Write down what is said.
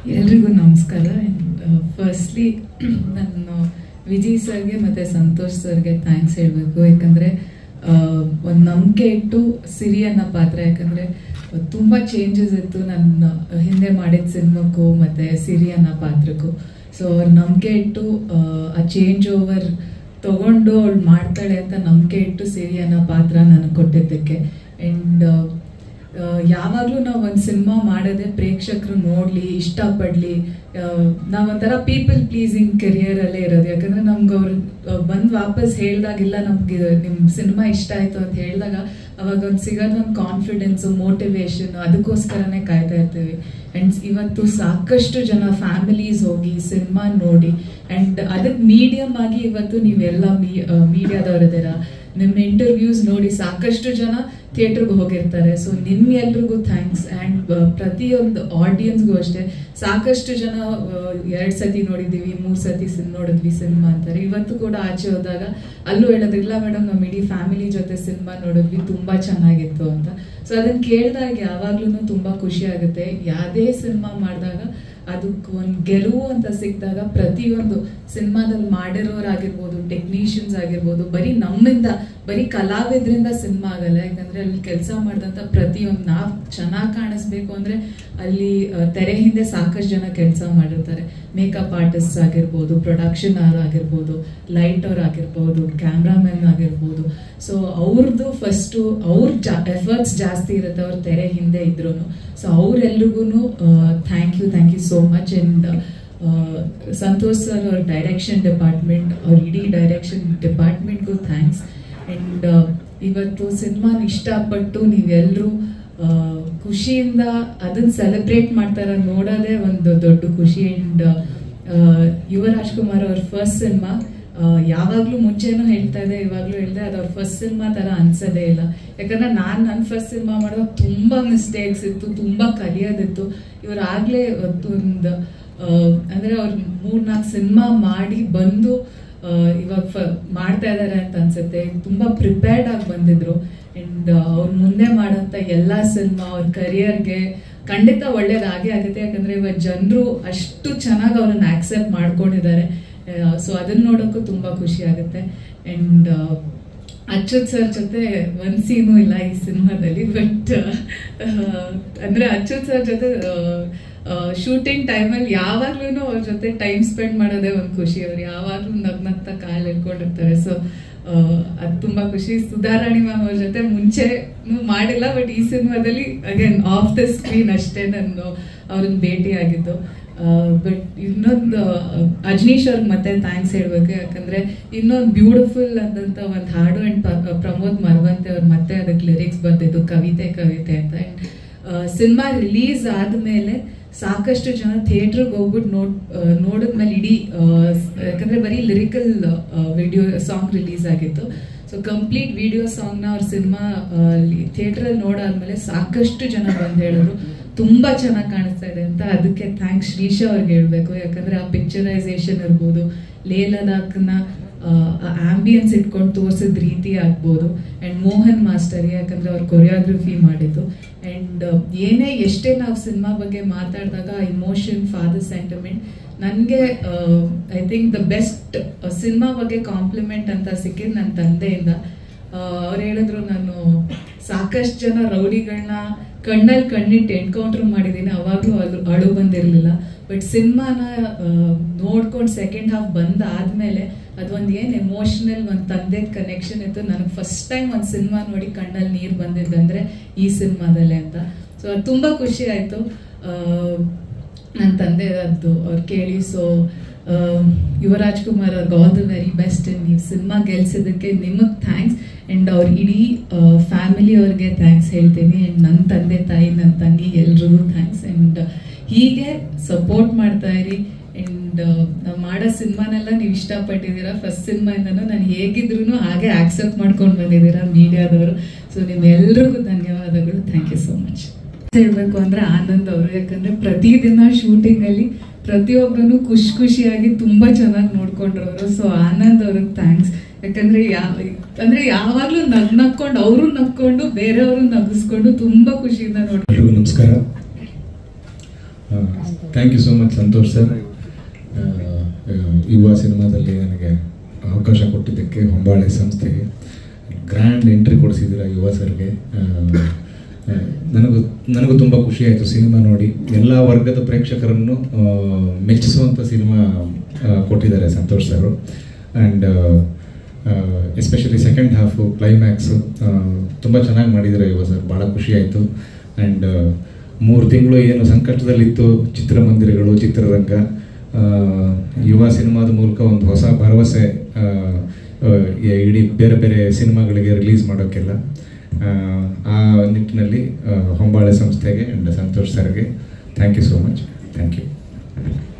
ಎಲ್ರಿಗೂ ನಮಸ್ಕಾರ ಫಸ್ಟ್ಲಿ ನಾನು ವಿಜಯ್ ಸರ್ಗೆ ಮತ್ತು ಸಂತೋಷ್ ಸರ್ಗೆ ಥ್ಯಾಂಕ್ಸ್ ಹೇಳಬೇಕು ಯಾಕಂದರೆ ಒಂದು ನಂಬಿಕೆ ಇಟ್ಟು ಸಿರಿ ಅನ್ನೋ ಪಾತ್ರ ಯಾಕಂದರೆ ತುಂಬ ಚೇಂಜಸ್ ಇತ್ತು ನನ್ನ ಹಿಂದೆ ಮಾಡಿದ ಸಿನಿಮಾಕ್ಕೂ ಮತ್ತು ಸಿರಿ ಅನ್ನೋ ಪಾತ್ರಕ್ಕೂ ಸೊ ಅವ್ರು ನಂಬಿಕೆ ಇಟ್ಟು ಆ, ಆ ಚೇಂಜ್ ಓವರ್ ತಗೊಂಡು ಅವಳು ಮಾಡ್ತಾಳೆ ಅಂತ ನಂಬಿಕೆ ಇಟ್ಟು ಸಿರಿ ಅನ್ನೋ ಪಾತ್ರ ನನಗೆ ಕೊಟ್ಟಿದ್ದಕ್ಕೆ ಆ್ಯಂಡ್ ಯಾವಾಗಲೂ ನಾವು ಒಂದು ಸಿನಿಮಾ ಮಾಡೋದೇ ಪ್ರೇಕ್ಷಕರು ನೋಡಲಿ ಇಷ್ಟಪಡಲಿ ನಾವೊಂಥರ ಪೀಪಲ್ ಪ್ಲೀಸಿಂಗ್ ಕೆರಿಯರಲ್ಲೇ ಇರೋದು ಯಾಕಂದರೆ ನಮ್ಗೆ ಅವ್ರು ಬಂದು ವಾಪಸ್ ಹೇಳ್ದಾಗಿಲ್ಲ ನಮ್ಗೆ ನಿಮ್ಮ ಸಿನಿಮಾ ಇಷ್ಟ ಆಯಿತು ಅಂತ ಹೇಳಿದಾಗ ಅವಾಗ ಒಂದು ಸಿಗೋದು ಒಂದು ಕಾನ್ಫಿಡೆನ್ಸು ಮೋಟಿವೇಶನ್ ಅದಕ್ಕೋಸ್ಕರನೇ ಕಾಯ್ತಾ ಇರ್ತೀವಿ ಆ್ಯಂಡ್ ಇವತ್ತು ಸಾಕಷ್ಟು ಜನ ಫ್ಯಾಮಿಲೀಸ್ ಹೋಗಿ ಸಿನಿಮಾ ನೋಡಿ ಆ್ಯಂಡ್ ಅದಕ್ಕೆ ಮೀಡಿಯಮ್ ಆಗಿ ಇವತ್ತು ನೀವೆಲ್ಲ ಮೀ ಮೀಡಿಯಾದವರಿದ್ದೀರ ನಿಮ್ಮ ಇಂಟರ್ವ್ಯೂಸ್ ನೋಡಿ ಸಾಕಷ್ಟು ಜನ ಥಿಯೇಟ್ರಿಗೆ ಹೋಗಿರ್ತಾರೆ ಸೊ ನಿಮ್ಗೆಲ್ರಿಗೂ ಥ್ಯಾಂಕ್ಸ್ ಆ್ಯಂಡ್ ಪ್ರತಿಯೊಂದು ಆಡಿಯನ್ಸ್ಗೂ ಅಷ್ಟೇ ಸಾಕಷ್ಟು ಜನ ಎರಡು ಸತಿ ನೋಡಿದ್ದೀವಿ ಮೂರು ಸತಿ ಸಿನ್ ನೋಡಿದ್ವಿ ಸಿನಿಮಾ ಅಂತಾರೆ ಇವತ್ತು ಕೂಡ ಆಚೆ ಹೋದಾಗ ಅಲ್ಲೂ ಹೇಳೋದಿಲ್ಲ ಮೇಡಮ್ ನಮ್ಮ ಇಡೀ ಫ್ಯಾಮಿಲಿ ಜೊತೆ ಸಿನಿಮಾ ನೋಡಿದ್ವಿ ತುಂಬ ಚೆನ್ನಾಗಿತ್ತು ಅಂತ ಸೊ ಅದನ್ನು ಕೇಳಿದಾಗ ಯಾವಾಗ್ಲೂ ತುಂಬ ಖುಷಿ ಆಗುತ್ತೆ ಯಾವುದೇ ಸಿನಿಮಾ ಮಾಡಿದಾಗ ಅದಕ್ಕೆ ಒಂದು ಗೆಲುವು ಅಂತ ಸಿಕ್ಕಿದಾಗ ಪ್ರತಿಯೊಂದು ಸಿನಿಮಾದಲ್ಲಿ ಮಾಡಿರೋರಾಗಿರ್ಬೋದು ಟೆಕ್ನಿಷಿಯನ್ಸ್ ಆಗಿರ್ಬೋದು ಬರೀ ನಮ್ಮಿಂದ ಬರೀ ಕಲಾವಿದ್ರಿಂದ ಸಿನಿಮಾ ಆಗಲ್ಲ ಯಾಕಂದ್ರೆ ಅಲ್ಲಿ ಕೆಲಸ ಮಾಡಿದಂಥ ಪ್ರತಿಯೊಂದು ನಾವು ಚೆನ್ನಾಗಿ ಕಾಣಿಸ್ಬೇಕು ಅಂದ್ರೆ ಅಲ್ಲಿ ಆ, ತೆರೆ ಹಿಂದೆ ಸಾಕಷ್ಟು ಜನ ಕೆಲಸ ಮಾಡಿರ್ತಾರೆ ಮೇಕಪ್ ಆರ್ಟಿಸ್ಟ್ ಆಗಿರ್ಬೋದು ಪ್ರೊಡಕ್ಷನ್ ಅವ್ರು ಆಗಿರ್ಬೋದು ಲೈಟ್ ಅವ್ರು ಆಗಿರ್ಬೋದು ಕ್ಯಾಮ್ರಾಮನ್ ಆಗಿರ್ಬೋದು ಸೊ ಅವ್ರದ್ದು ಫಸ್ಟು ಅವ್ರ ಜಾ ಎಫರ್ಟ್ಸ್ ಜಾಸ್ತಿ ಇರುತ್ತೆ ಅವ್ರ ತೆರೆ ಹಿಂದೆ ಇದ್ರು ಸೊ ಅವ್ರೆಲ್ರಿಗೂ thank you thank you so much and Santosh sir ಅವ್ರ ಡೈರೆಕ್ಷನ್ ಡಿಪಾರ್ಟ್ಮೆಂಟ್ ಅವ್ರ ಇಡೀ ಡೈರೆಕ್ಷನ್ ಡಿಪಾರ್ಟ್ಮೆಂಟ್ಗೂ ಥ್ಯಾಂಕ್ಸ್ ಆ್ಯಂಡ್ ಇವತ್ತು ಸಿನಿಮಾನ ಇಷ್ಟಪಟ್ಟು ನೀವೆಲ್ಲರೂ ಖುಷಿಯಿಂದ ಅದನ್ನ ಸೆಲೆಬ್ರೇಟ್ ಮಾಡ್ತಾರ ನೋಡೋದೇ ಒಂದು ದೊಡ್ಡ ಖುಷಿ ಆ್ಯಂಡ್ ಯುವ ರಾಜ್ಕುಮಾರ್ ಅವ್ರ ಫಸ್ಟ್ ಸಿನಿಮಾ ಯಾವಾಗಲೂ ಮುಂಚೆನೂ ಹೇಳ್ತಾ ಇದೆ ಇವಾಗಲೂ ಹೇಳ್ದೆ ಅದು ಅವ್ರ ಫಸ್ಟ್ ಸಿನಿಮಾ ಥರ ಅನ್ಸೋದೇ ಇಲ್ಲ ಯಾಕಂದ್ರೆ ನಾನು ನನ್ನ ಫಸ್ಟ್ ಸಿನಿಮಾ ಮಾಡುವಾಗ ತುಂಬ ಮಿಸ್ಟೇಕ್ಸ್ ಇತ್ತು ತುಂಬ ಕಲಿಯೋದಿತ್ತು ಇವ್ರು ಆಗಲೇ ಒಂದು ಅಂದರೆ ಅವ್ರು ಮೂರ್ನಾಲ್ಕು ಸಿನಿಮಾ ಮಾಡಿ ಬಂದು ಆ, ಇವಾಗ ಫ ಮಾಡ್ತಾ ಇದ್ದಾರೆ ಅಂತ ಅನ್ಸುತ್ತೆ ತುಂಬ ಪ್ರಿಪೇರ್ಡ್ ಆಗಿ ಬಂದಿದ್ರು ಆ್ಯಂಡ್ ಅವ್ರು ಮುಂದೆ ಮಾಡೋಂಥ ಎಲ್ಲ ಸಿನಿಮಾ ಅವ್ರ ಕರಿಯರ್ಗೆ ಖಂಡಿತ ಒಳ್ಳೇದಾಗೇ ಆಗುತ್ತೆ ಯಾಕಂದ್ರೆ ಇವಾಗ ಜನರು ಅಷ್ಟು ಚೆನ್ನಾಗಿ ಅವ್ರನ್ನ ಆಕ್ಸೆಪ್ಟ್ ಮಾಡ್ಕೊಂಡಿದ್ದಾರೆ ಸೊ ಅದನ್ನ ನೋಡೋಕ್ಕೂ ತುಂಬ ಖುಷಿ ಆಗುತ್ತೆ ಆ್ಯಂಡ್ ಅಚ್ಯುತ್ ಸರ್ ಜೊತೆ ಒಂದ್ ಸೀನು ಇಲ್ಲ ಈ ಸಿನಿಮಾದಲ್ಲಿ ಬಟ್ ಅಂದ್ರೆ ಅಚ್ಯುತ್ ಸರ್ ಜೊತೆ ಶೂಟಿಂಗ್ ಟೈಮಲ್ಲಿ ಯಾವಾಗ್ಲೂ ಅವ್ರ ಜೊತೆ ಟೈಮ್ ಸ್ಪೆಂಡ್ ಮಾಡೋದೇ ಒಂದು ಖುಷಿ ಅವ್ರು ಯಾವಾಗ್ಲೂ ನಗ್ನಗ್ತಾ ಕಾಲ್ ಹಿಡ್ಕೊಂಡಿರ್ತಾರೆ ಸೊ ಅದು ತುಂಬಾ ಖುಷಿ ಸುಧಾರಾಣಿ ಮ್ಯಾಮ್ ಅವ್ರ ಜೊತೆ ಮುಂಚೆ ಮಾಡಿಲ್ಲ ಬಟ್ ಈ ಸಿನಿಮಾದಲ್ಲಿ ಅಗೇನ್ ಆಫ್ ದ ಸ್ಕ್ರೀನ್ ಅಷ್ಟೇ ನಾನು ಅವ್ರನ್ನ ಭೇಟಿ ಆಗಿದ್ದು ಬಟ್ ಇನ್ನೊಂದು ಅಜ್ನೀಶ್ ಅವ್ರಿಗೆ ಮತ್ತೆ ಥ್ಯಾಂಕ್ಸ್ ಹೇಳ್ಬೇಕು ಯಾಕಂದ್ರೆ ಇನ್ನೊಂದು ಬ್ಯೂಟಿಫುಲ್ ಆದಂತ ಒಂದು ಹಾಡು ಅಂಡ್ ಪ್ರಮೋದ್ ಮರವಂತೆ ಅವ್ರು ಮತ್ತೆ ಅದಕ್ಕೆ ಲಿರಿಕ್ಸ್ ಬರ್ದಿದ್ದು ಕವಿತೆ ಕವಿತೆ ಅಂತ ಅಂಡ್ ಸಿನಿಮಾ ರಿಲೀಸ್ ಆದ್ಮೇಲೆ ಸಾಕಷ್ಟು ಜನ ಥಿಯೇಟ್ರಿಗೆ ಹೋಗ್ಬಿಟ್ಟು ನೋಡ್ ಆ, ನೋಡಿದ್ಮೇಲೆ ಇಡೀ ಆ, ಸ್- ಯಾಕಂದ್ರೆ ಬರೀ ಲಿರಿಕಲ್ ವಿಡಿಯೋ ಸಾಂಗ್ ರಿಲೀಸ್ ಆಗಿತ್ತು ಸೊ ಕಂಪ್ಲೀಟ್ ವಿಡಿಯೋ ಸಾಂಗ್ನ ಅವ್ರ ಸಿನಿಮಾ ಥಿಯೇಟ್ರಲ್ಲಿ ನೋಡಾದ್ಮೇಲೆ ಸಾಕಷ್ಟು ಜನ ಬಂದು ಹೇಳಿದ್ರು ತುಂಬಾ ಚೆನ್ನಾಗಿ ಕಾಣಿಸ್ತಾ ಇದೆ ಅಂತ ಅದಕ್ಕೆ ಥ್ಯಾಂಕ್ಸ್ ಶ್ರೀಶಾ ಅವ್ರಿಗೆ ಹೇಳ್ಬೇಕು ಯಾಕಂದ್ರೆ ಆ ಪಿಕ್ಚರೈಸೇಷನ್ ಇರ್ಬೋದು ಲೇ ಲದಾಖ್ನ ಆಂಬಿಯನ್ಸ್ ಇಟ್ಕೊಂಡು ತೋರಿಸಿದ ರೀತಿ ಆಗ್ಬೋದು ಅಂಡ್ ಮೋಹನ್ ಮಾಸ್ಟರ್ ಯಾಕಂದ್ರೆ ಅವ್ರು ಕೊರಿಯೋಗ್ರಫಿ ಮಾಡಿದ್ದು ಅಂಡ್ ಏನೇ ಎಷ್ಟೇ ನಾವು ಸಿನಿಮಾ ಬಗ್ಗೆ ಮಾತಾಡಿದಾಗ ಇಮೋಷನ್ ಫಾದರ್ ಸೆಂಟಿಮೆಂಟ್ ನನಗೆ I think the best cinema ಬಗ್ಗೆ ಕಾಂಪ್ಲಿಮೆಂಟ್ ಅಂತ ಸಿಕ್ಕಿದ್ದು ನನ್ನ ತಂದೆಯಿಂದ ಅವ್ರು ಹೇಳಿದ್ರು ನಾನು ಸಾಕಷ್ಟು ಜನ ರೌಡಿಗಳನ್ನ ಕಣ್ಣಲ್ಲಿ ಕಣ್ಣಿಟ್ಟು ಎನ್ಕೌಂಟರ್ ಮಾಡಿದ್ದೀನಿ ಅವಾಗಲೂ ಅದು ಅಳು ಬಂದಿರಲಿಲ್ಲ ಬಟ್ ಸಿನಿಮಾನ ನೋಡ್ಕೊಂಡು ಸೆಕೆಂಡ್ ಹಾಫ್ ಬಂದ ಆದ್ಮೇಲೆ ಅದೊಂದು ಏನು ಎಮೋಷನಲ್ ಒಂದು ತಂದೆ ಕನೆಕ್ಷನ್ ಇತ್ತು ನನಗೆ ಫಸ್ಟ್ ಟೈಮ್ ಒಂದು ಸಿನಿಮಾ ನೋಡಿ ಕಣ್ಣಲ್ಲಿ ನೀರು ಬಂದಿದ್ದಂದ್ರೆ ಈ ಸಿನಿಮಾದಲ್ಲೇ ಅಂತ ಸೊ ಅದು ತುಂಬ ಖುಷಿ ಆಯಿತು ನನ್ನ ತಂದೆ ಅದು ಅವ್ರು ಕೇಳಿ ಸೊ ಯುವರಾಜ್ ಕುಮಾರ್ ಅವ್ರಿಗೆ ಆಲ್ ದ ವೆರಿ ಬೆಸ್ಟ್ ನೀವು ಸಿನಿಮಾ ಗೆಲ್ಸಿದ್ದಕ್ಕೆ ನಿಮಗೆ ಥ್ಯಾಂಕ್ಸ್ ಆ್ಯಂಡ್ ಅವ್ರ ಇಡೀ ಫ್ಯಾಮಿಲಿ ಅವ್ರಿಗೆ ಥ್ಯಾಂಕ್ಸ್ ಹೇಳ್ತೀನಿ ಆ್ಯಂಡ್ ನನ್ನ ತಂದೆ ತಾಯಿ ನನ್ನ ತಂಗಿ ಎಲ್ರಿಗೂ ಥ್ಯಾಂಕ್ಸ್ ಆ್ಯಂಡ್ ಹೀಗೆ ಸಪೋರ್ಟ್ ಮಾಡ್ತಾ ಇರಿ ಆ್ಯಂಡ್ ನಾವು ಮಾಡೋ ಸಿನಿಮಾನೆಲ್ಲ ನೀವು ಇಷ್ಟಪಟ್ಟಿದ್ದೀರಾ ಫಸ್ಟ್ ಸಿನಿಮಾಯಿಂದನೂ ನಾನು ಹೇಗಿದ್ರು ಹಾಗೆ ಆಕ್ಸೆಪ್ಟ್ ಮಾಡ್ಕೊಂಡು ಬಂದಿದ್ದೀರಾ ಮೀಡಿಯಾದವರು ಸೊ ನಿಮ್ಮೆಲ್ರಿಗೂ ಧನ್ಯವಾದಗಳು ಥ್ಯಾಂಕ್ ಯು ಸೋ ಮಚ್ ಹೇಳ್ಬೇಕು ಅಂದ್ರೆ ಆನಂದ್ ಅವರು ಯಾಕಂದ್ರೆ ಪ್ರತಿದಿನ ಶೂಟಿಂಗ್ ಅಲ್ಲಿ ಪ್ರತಿಯೊಬ್ಬರನ್ನು ಖುಷಿ ಖುಷಿಯಾಗಿ ತುಂಬಾ ಚೆನ್ನಾಗಿ ನೋಡ್ಕೊಂಡ್ರು ಅವರು ಸೊ ಆನಂದ್ ಅವ್ರಿಗೆ ಥ್ಯಾಂಕ್ಸ್ ಯಾಕಂದ್ರೆ ಯಾವ ಅಂದ್ರೆ ಯಾವಾಗ್ಲೂ ನಗ್ ನಕ್ಕೊಂಡು ಅವರು ನಕ್ಕೊಂಡು ಬೇರೆಯವರು ನಗಿಸ್ಕೊಂಡು ತುಂಬಾ ಖುಷಿಯಿಂದ ನೋಡ್ಕೊಂಡು ಎಲ್ರಿಗೂ ನಮಸ್ಕಾರ ಆ, thank you so much Santosh sir Yuva ಸಿನಿಮಾದಲ್ಲಿ ನನಗೆ ಅವಕಾಶ ಕೊಟ್ಟಿದ್ದಕ್ಕೆ ಹೊಂಬಾಳೆ ಸಂಸ್ಥೆಗೆ ಗ್ರ್ಯಾಂಡ್ ಎಂಟ್ರಿ ಕೊಡಿಸಿದ್ದೀರ ಯುವ ಸರ್ಗೆ ಆ, ಆ, ನನಗೂ ನನಗೂ ತುಂಬ ಖುಷಿ ಆಯಿತು ಸಿನಿಮಾ ನೋಡಿ ಎಲ್ಲ ವರ್ಗದ ಪ್ರೇಕ್ಷಕರನ್ನು ಆ, ಮೆಚ್ಚಿಸುವಂಥ ಸಿನಿಮಾ ಆ, ಕೊಟ್ಟಿದ್ದಾರೆ Santosh sir and especially second half climax ತುಂಬ ಚೆನ್ನಾಗಿ ಮಾಡಿದ್ದಾರೆ ಯುವ ಸರ್ ಭಾಳ ಖುಷಿ ಆಯಿತು ಆ್ಯಂಡ್ ಮೂರು ತಿಂಗಳು ಏನು ಸಂಕಷ್ಟದಲ್ಲಿತ್ತು ಚಿತ್ರಮಂದಿರಗಳು ಚಿತ್ರರಂಗ ಆ, ಯುವ ಸಿನಿಮಾದ ಮೂಲಕ ಒಂದು ಹೊಸ ಭರವಸೆ ಆ, ಆ, ಇಡೀ ಬೇರೆ ಬೇರೆ ಸಿನಿಮಾಗಳಿಗೆ ರಿಲೀಸ್ ಮಾಡೋಕ್ಕೆಲ್ಲ ಆ, ಆ ನಿಟ್ಟಿನಲ್ಲಿ ಆ, ಹೊಂಬಾಳೆ ಸಂಸ್ಥೆಗೆ ಆ್ಯಂಡ್ ಸಂತೋಷ್ ಸರ್ಗೆ thank you so much thank you